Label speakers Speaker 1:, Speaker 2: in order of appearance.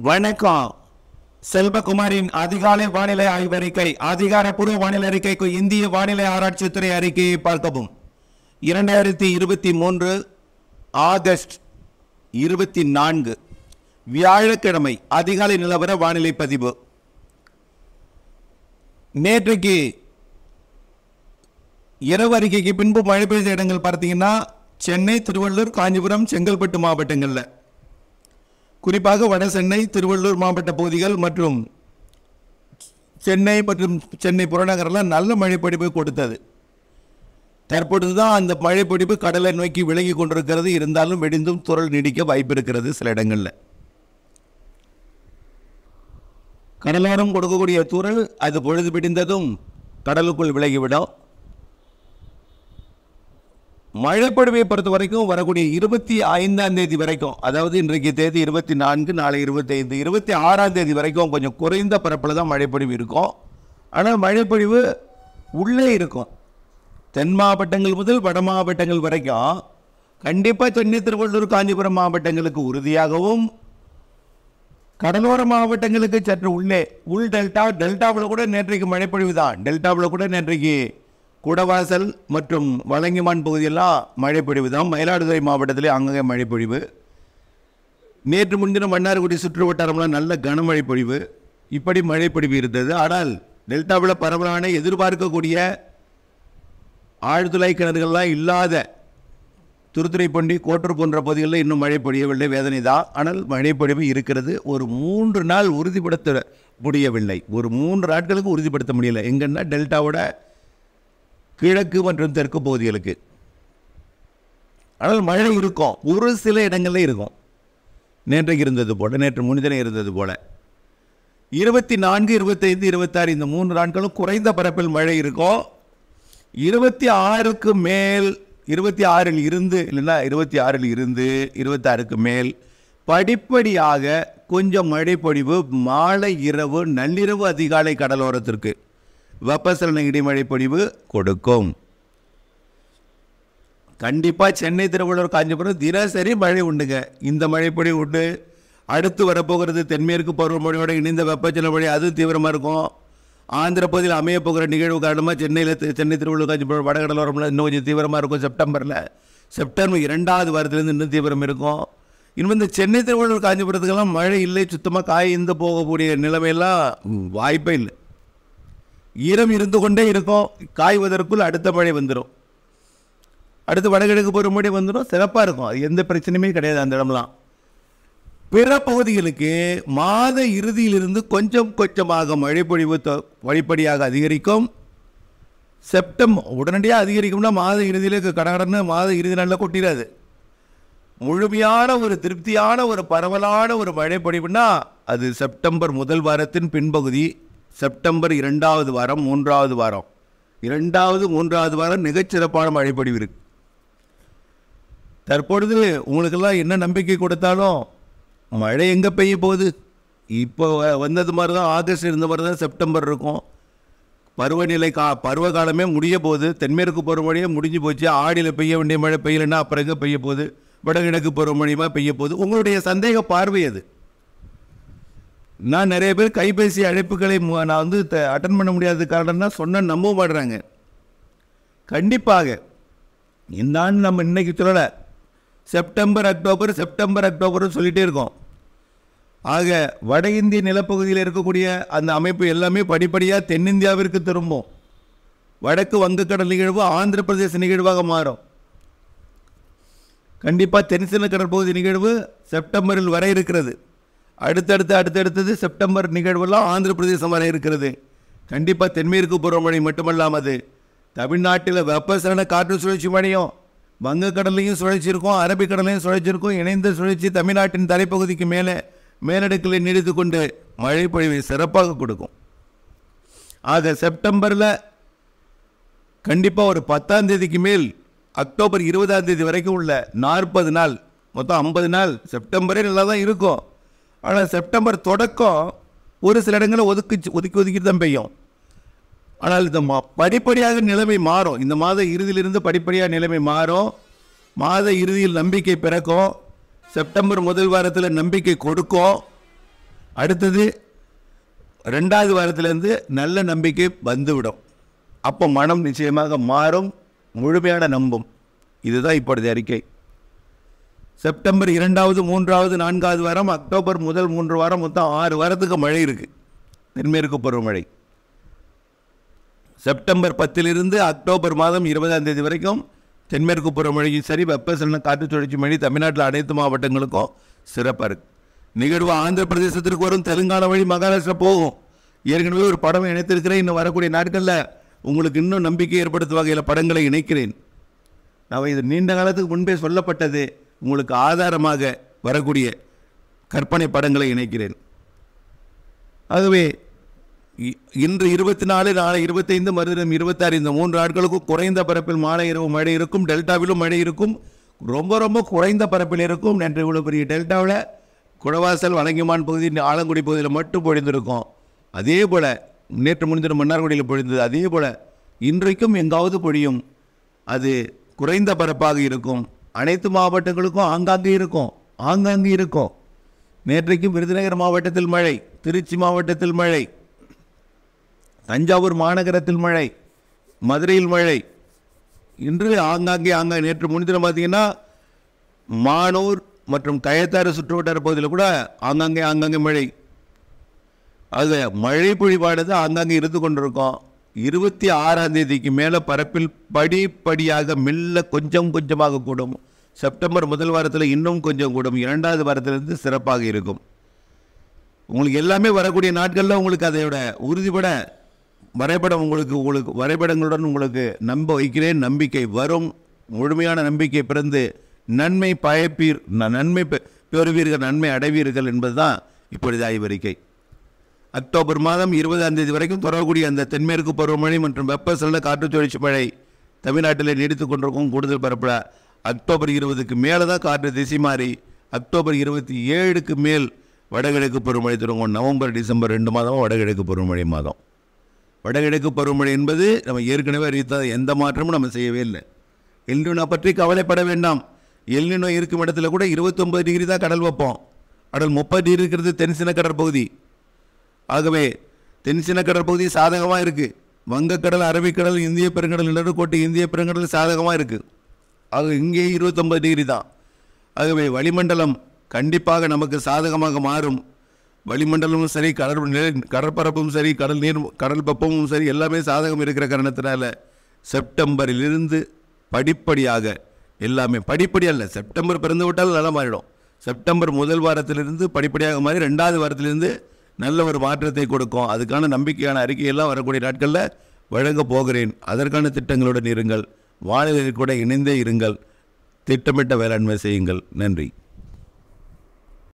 Speaker 1: வணக்கம் செல்வகுமாரின் அதிகாலை வானிலை ஆய்வறிக்கை அதிகாரப்பூர்வ வானிலை அறிக்கைக்கு இந்திய வானிலை ஆராய்ச்சித்துறை அறிக்கையை பார்க்கவும் இரண்டாயிரத்தி இருபத்தி மூன்று ஆகஸ்ட் இருபத்தி நான்கு வியாழக்கிழமை அதிகாலை நிலவர வானிலை பதிவு நேற்றைக்கு இரவு அறிக்கைக்கு பின்பு மழை பெய்த இடங்கள் பார்த்தீங்கன்னா சென்னை திருவள்ளூர் காஞ்சிபுரம் செங்கல்பட்டு மாவட்டங்களில் குறிப்பாக வட சென்னை திருவள்ளூர் மாவட்ட பகுதிகள் மற்றும் சென்னை மற்றும் சென்னை புறநகரெல்லாம் நல்ல மழைப்பொழிவு கொடுத்தது தற்பொழுது தான் அந்த மழைப்பொழிவு கடலை நோக்கி விலகி கொண்டிருக்கிறது இருந்தாலும் வெடிந்தும் துறள் நீடிக்க வாய்ப்பு இருக்கிறது சில இடங்களில் கடலோரம் கொடுக்கக்கூடிய தூறல் அது பொழுது பிடிந்ததும் கடலுக்குள் விலகிவிடும் மழைப்பொழிவை பொறுத்த வரைக்கும் வரக்கூடிய இருபத்தி ஐந்தாம் தேதி வரைக்கும் அதாவது இன்றைக்கு தேதி இருபத்தி நான்கு நாளை இருபத்தைந்து இருபத்தி ஆறாம் தேதி வரைக்கும் கொஞ்சம் குறைந்த பரப்பில் தான் மழைப்பொழிவு இருக்கும் ஆனால் மழைப்பொழிவு உள்ளே இருக்கும் தென் மாவட்டங்கள் முதல் வட மாவட்டங்கள் வரைக்கும் கண்டிப்பாக சென்னை திருவள்ளூர் காஞ்சிபுரம் மாவட்டங்களுக்கு உறுதியாகவும் கடலோர மாவட்டங்களுக்கு சற்று உள்ளே உள் டெல்டா டெல்டாவில் கூட நேற்றைக்கு மழைப்பொழிவு தான் டெல்டாவில் கூட நேற்றைக்கு குடவாசல் மற்றும் வலங்கிமான் பகுதியெல்லாம் மழைப்பொழிவு தான் மயிலாடுதுறை மாவட்டத்திலே அங்கங்கே மழைப்பொழிவு நேற்று முன்தினம் மன்னார்குடி சுற்று வட்டாரம்லாம் நல்ல கனமழை பொழிவு இப்படி மழைப்பொழிவு இருந்தது ஆனால் டெல்டாவில் பரவலான எதிர்பார்க்கக்கூடிய ஆழ்துளை கிணறுகள்லாம் இல்லாத திருத்துறைப்பண்டி கோட்டூர் போன்ற பகுதிகளில் இன்னும் மழை பொழியவில்லை வேதனை தான் ஆனால் மழைப்பொழிவு இருக்கிறது ஒரு மூன்று நாள் உறுதிப்படுத்த முடியவில்லை ஒரு மூன்று நாட்களுக்கு உறுதிப்படுத்த முடியல எங்கன்னா டெல்டாவோட கிழக்கு மற்றும் தெற்கு பகுதிகளுக்கு ஆனால் மழை இருக்கும் ஒரு சில இடங்கள்ல இருக்கும் நேற்றைக்கு இருந்தது போல நேற்று முன்தினம் இருந்தது போல இருபத்தி நான்கு இருபத்தைந்து இருபத்தாறு இந்த மூன்று நாட்களும் குறைந்த பரப்பில் மழை இருக்கும் இருபத்தி ஆறுக்கு மேல் இருபத்தி ஆறில் இருந்து இல்லைன்னா இருபத்தி ஆறில் இருந்து இருபத்தாறுக்கு மேல் படிப்படியாக கொஞ்சம் மழைப்பொழிவு மாலை இரவு நள்ளிரவு அதிகாலை கடலோரத்திற்கு வெப்பசலன இடிமழை பொழிவு கொடுக்கும் கண்டிப்பாக சென்னை திருவள்ளூர் காஞ்சிபுரம் தினசரி மழை உண்டுங்க இந்த மழை பொழிவு உண்டு அடுத்து வரப்போகிறது தென்மேற்கு பருவமழையோட இணைந்த வெப்பச்சலன மழை அதுவும் தீவிரமாக இருக்கும் ஆந்திர பகுதியில் அமைய போகிற நிகழ்வு காரணமாக சென்னையில் சென்னை திருவள்ளூர் காஞ்சிபுரம் வடகடலோரம்ல இன்னும் கொஞ்சம் தீவிரமாக இருக்கும் செப்டம்பரில் செப்டம்பர் இரண்டாவது வாரத்திலேருந்து இன்னும் தீவிரம் இருக்கும் இன்னும் இந்த சென்னை திருவள்ளூர் காஞ்சிபுரத்துக்கெல்லாம் மழை இல்லை சுத்தமாக காய்ந்து போகக்கூடிய நிலைமையெல்லாம் ம், வாய்ப்பே இல்லை ஈரம் இருந்து கொண்டே இருக்கும் காய்வதற்குள் அடுத்த மழை வந்துடும் அடுத்து வடகிழக்கு பருவமழை வந்துடும் சிறப்பாக இருக்கும் அது எந்த பிரச்சனையுமே கிடையாது அந்த இடம்லாம் பிற பகுதிகளுக்கு மாத இறுதியிலிருந்து கொஞ்சம் கொஞ்சமாக மழைப்பொழிவு தொ- படிப்படியாக அதிகரிக்கும் செப்டம்பர் உடனடியாக அதிகரிக்கும்னா மாத இறுதியிலே கடகடன்னு மாத இறுதி நாளில் கொட்டிடாது முழுமையான ஒரு திருப்தியான ஒரு பரவலான ஒரு மழை பொழிவுனா அது செப்டம்பர் முதல் வாரத்தின் பின்பகுதி செப்டம்பர் இரண்டாவது வாரம் மூன்றாவது வாரம் இரண்டாவது மூன்றாவது வாரம் மிகச்சிறப்பான மழை பொழிவு இருக்கு தற்பொழுது உங்களுக்கெல்லாம் என்ன நம்பிக்கை கொடுத்தாலும் மழை எங்கே பெய்ய போகுது இப்போ வ- வந்தது மாதிரி தான் ஆகஸ்ட் இருந்த மாதிரி தான் செப்டம்பர் இருக்கும் பருவநிலை கா பருவ காலமே முடிய போகுது தென்மேற்கு பருவமழையே முடிஞ்சு போச்சு ஆடியில் பெய்ய வேண்டிய மழை பெய்யலைன்னா அப்புறம் எங்கே பெய்ய போகுது வடகிழக்கு பருவமழையுமா பெய்ய போகுது உங்களுடைய சந்தேக பார்வை அது நான் நிறைய பேர் கைபேசி அழைப்புகளை மு- நான் வந்து அட்டன் பண்ண முடியாத காரணம்னா சொன்ன நம்ப மாடுறாங்க கண்டிப்பாக இந்த ஆண்டு நம்ம இன்னைக்கு சொல்லலை செப்டம்பர் அக்டோபர் செப்டம்பர் அக்டோபர்னு சொல்லிகிட்டே இருக்கோம் ஆக வட இந்திய நிலப்பகுதியில் இருக்கக்கூடிய அந்த அமைப்பு எல்லாமே படிப்படியாக தென்னிந்தியாவிற்கு திரும்பும் வடக்கு வங்கக்கடல் நிகழ்வு ஆந்திர பிரதேச நிகழ்வாக மாறும் கண்டிப்பாக தென்சின கடற்பகுதி நிகழ்வு செப்டம்பரில் வர இருக்கிறது அடுத்தடுத்து அடுத்தடுத்தது செப்டம்பர் நிகழ்வெல்லாம் ஆந்திர பிரதேசம் வர இருக்கிறது கண்டிப்பாக தென்மேற்கு பருவமழை மட்டுமல்லாமல் அது தமிழ்நாட்டில் வெப்பசலன காற்று சுழற்சி மழையும் வங்கக்கடல்லையும் சுழற்சி இருக்கும் அரபிக்கடலையும் சுழற்சி இருக்கும் இணைந்த சுழற்சி தமிழ்நாட்டின் தலைப்பகுதிக்கு மேலே மேலடுக்கில் நீடித்து கொண்டு மழை பொழிவை சிறப்பாக கொடுக்கும் ஆக செப்டம்பரில் கண்டிப்பாக ஒரு பத்தாம் தேதிக்கு மேல் அக்டோபர் இருபதாம் தேதி வரைக்கும் உள்ள நாற்பது நாள் மொத்தம் ஐம்பது நாள் செப்டம்பரே நல்லா தான் இருக்கும் ஆனால் செப்டம்பர் தொடக்கம் ஒரு சில இடங்களில் ஒதுக்கி ஒதுக்கி ஒதுக்கிட்டு தான் பெய்யும் ஆனால் இந்த மா படிப்படியாக நிலைமை மாறும் இந்த மாத இறுதியிலிருந்து படிப்படியாக நிலைமை மாறும் மாத இறுதியில் நம்பிக்கை பிறக்கும் செப்டம்பர் முதல் வாரத்தில் நம்பிக்கை கொடுக்கும் அடுத்தது ரெண்டாவது வாரத்திலேருந்து நல்ல நம்பிக்கை வந்துவிடும் அப்போ மனம் நிச்சயமாக மாறும் முழுமையான நம்பும் இதுதான் இப்பொழுது அறிக்கை செப்டம்பர் இரண்டாவது மூன்றாவது நான்காவது வாரம் அக்டோபர் முதல் மூன்று வாரம் மொத்தம் ஆறு வாரத்துக்கு மழை இருக்குது தென்மேற்கு பருவமழை செப்டம்பர் பத்திலிருந்து அக்டோபர் மாதம் இருபதாம் தேதி வரைக்கும் தென்மேற்கு பருவமழையும் சரி வெப்பசலன காற்று சுழற்சி மழை தமிழ்நாட்டில் அனைத்து மாவட்டங்களுக்கும் சிறப்பாக இருக்கு நிகழ்வு ஆந்திர பிரதேசத்திற்கு வரும் தெலுங்கானா வழி மகாராஷ்டிரா போகும் ஏற்கனவே ஒரு படம் இணைத்திருக்கிறேன் இன்னும் வரக்கூடிய நாட்களில் உங்களுக்கு இன்னும் நம்பிக்கை ஏற்படுத்தும் வகையில் படங்களை இணைக்கிறேன் நான் இது நீண்ட காலத்துக்கு முன்பே சொல்லப்பட்டது உங்களுக்கு ஆதாரமாக வரக்கூடிய கற்பனை படங்களை இணைக்கிறேன் ஆகவே இ- இன்று இருபத்தி நாலு நாளை இருபத்தைந்து மறுதினம் இருபத்தாறு இந்த மூன்று நாட்களுக்கும் குறைந்த பரப்பில் மாலை இரவு மழை இருக்கும் டெல்டாவிலும் மழை இருக்கும் ரொம்ப ரொம்ப குறைந்த பரப்பில் இருக்கும் நேற்று இவ்வளோ பெரிய டெல்டாவில் குடவாசல் வலங்கிமான் பகுதி இந்த ஆலங்குடி பகுதியில் மட்டும் பொழிந்திருக்கும் அதே போல் நேற்று முன்தினம் மன்னார்குடியில் பொழிந்தது அதே போல் இன்றைக்கும் எங்காவது பொழியும் அது குறைந்த பரப்பாக இருக்கும் அனைத்து மாவட்டங்களுக்கும் ஆங்காங்கே இருக்கும் ஆங்காங்கே இருக்கும் நேற்றைக்கும் விருதுநகர் மாவட்டத்தில் மழை திருச்சி மாவட்டத்தில் மழை தஞ்சாவூர் மாநகரத்தில் மழை மதுரையில் மழை இன்று ஆங்காங்கே ஆங்கா நேற்று முன்தினம் பார்த்தீங்கன்னா மானூர் மற்றும் கயத்தாறு சுற்றுவட்டார பகுதியில் கூட ஆங்காங்கே ஆங்காங்கே மழை அது மழை பொழிவானது ஆங்காங்கே இருந்து கொண்டிருக்கும் இருபத்தி ஆறாம் தேதிக்கு மேலே பரப்பில் படிப்படியாக மெல்ல கொஞ்சம் கொஞ்சமாக கூடும் செப்டம்பர் முதல் வாரத்தில் இன்னும் கொஞ்சம் கூடும் இரண்டாவது வாரத்திலிருந்து சிறப்பாக இருக்கும் உங்களுக்கு எல்லாமே வரக்கூடிய நாட்களில் உங்களுக்கு அதையோட உறுதிப்பட வரைபடம் உங்களுக்கு உங்களுக்கு வரைபடங்களுடன் உங்களுக்கு நம்ப வைக்கிறேன் நம்பிக்கை வரும் முழுமையான நம்பிக்கை பிறந்து நன்மை பயப்பீர் ந- நன்மை பெ- பெறுவீர்கள் நன்மை அடைவீர்கள் என்பதுதான் இப்பொழுது ஆய்வறிக்கை அக்டோபர் மாதம் இருபதாம் தேதி வரைக்கும் தொடரக்கூடிய அந்த தென்மேற்கு பருவமழை மற்றும் வெப்பசலன காற்று சுழற்சி மழை தமிழ்நாட்டில் நீடித்து கொண்டிருக்கும் கூடுதல் பரப்பில் அக்டோபர் இருபதுக்கு மேலே தான் காற்று திசை மாறி அக்டோபர் இருபத்தி ஏழுக்கு மேல் வடகிழக்கு பருவமழை தொடங்கும் நவம்பர் டிசம்பர் ரெண்டு மாதமும் வடகிழக்கு பருவமழை மாதம் வடகிழக்கு பருவமழை என்பது நம்ம ஏற்கனவே அறிவித்த எந்த மாற்றமும் நம்ம செய்யவே இல்லை எல்னினோ பற்றி கவலைப்பட வேண்டாம் எல்னினோ இருக்கும் இடத்துல கூட 29 டிகிரி தான் கடல் வைப்போம் கடல் முப்பது டிகிரி இருக்கிறது தென்சின கடற்பகுதி ஆகவே தென்சின கடற்பகுதி சாதகமாக இருக்குது வங்கக்கடல் அரபிக்கடல் இந்திய பெருங்கடல் நிலநடுக்கோட்டு இந்திய பெருங்கடல் சாதகமாக இருக்குது ஆக இங்கே 29 டிகிரி தான் ஆகவே வளிமண்டலம் கண்டிப்பாக நமக்கு சாதகமாக மாறும் வளிமண்டலமும் சரி கடல் நிலை கடற்பரப்பும் சரி கடல் நீர் கடல் வெப்பமும் சரி எல்லாமே சாதகம் இருக்கிற காரணத்தினால செப்டம்பரிலிருந்து படிப்படியாக எல்லாமே படிப்படி அல்ல செப்டம்பர் பிறந்து விட்டால் நல்லா மாறிடும் செப்டம்பர் முதல் வாரத்திலிருந்து படிப்படியாக மாறி ரெண்டாவது வாரத்திலிருந்து நல்ல ஒரு மாற்றத்தை கொடுக்கும் அதுக்கான நம்பிக்கையான அறிக்கையெல்லாம் வரக்கூடிய நாட்களில் வழங்கப் போகிறேன் அதற்கான திட்டங்களுடன் இருங்கள் வானிலையில் கூட இணைந்தே இருங்கள் திட்டமிட்ட வேளாண்மை செய்யுங்கள் நன்றி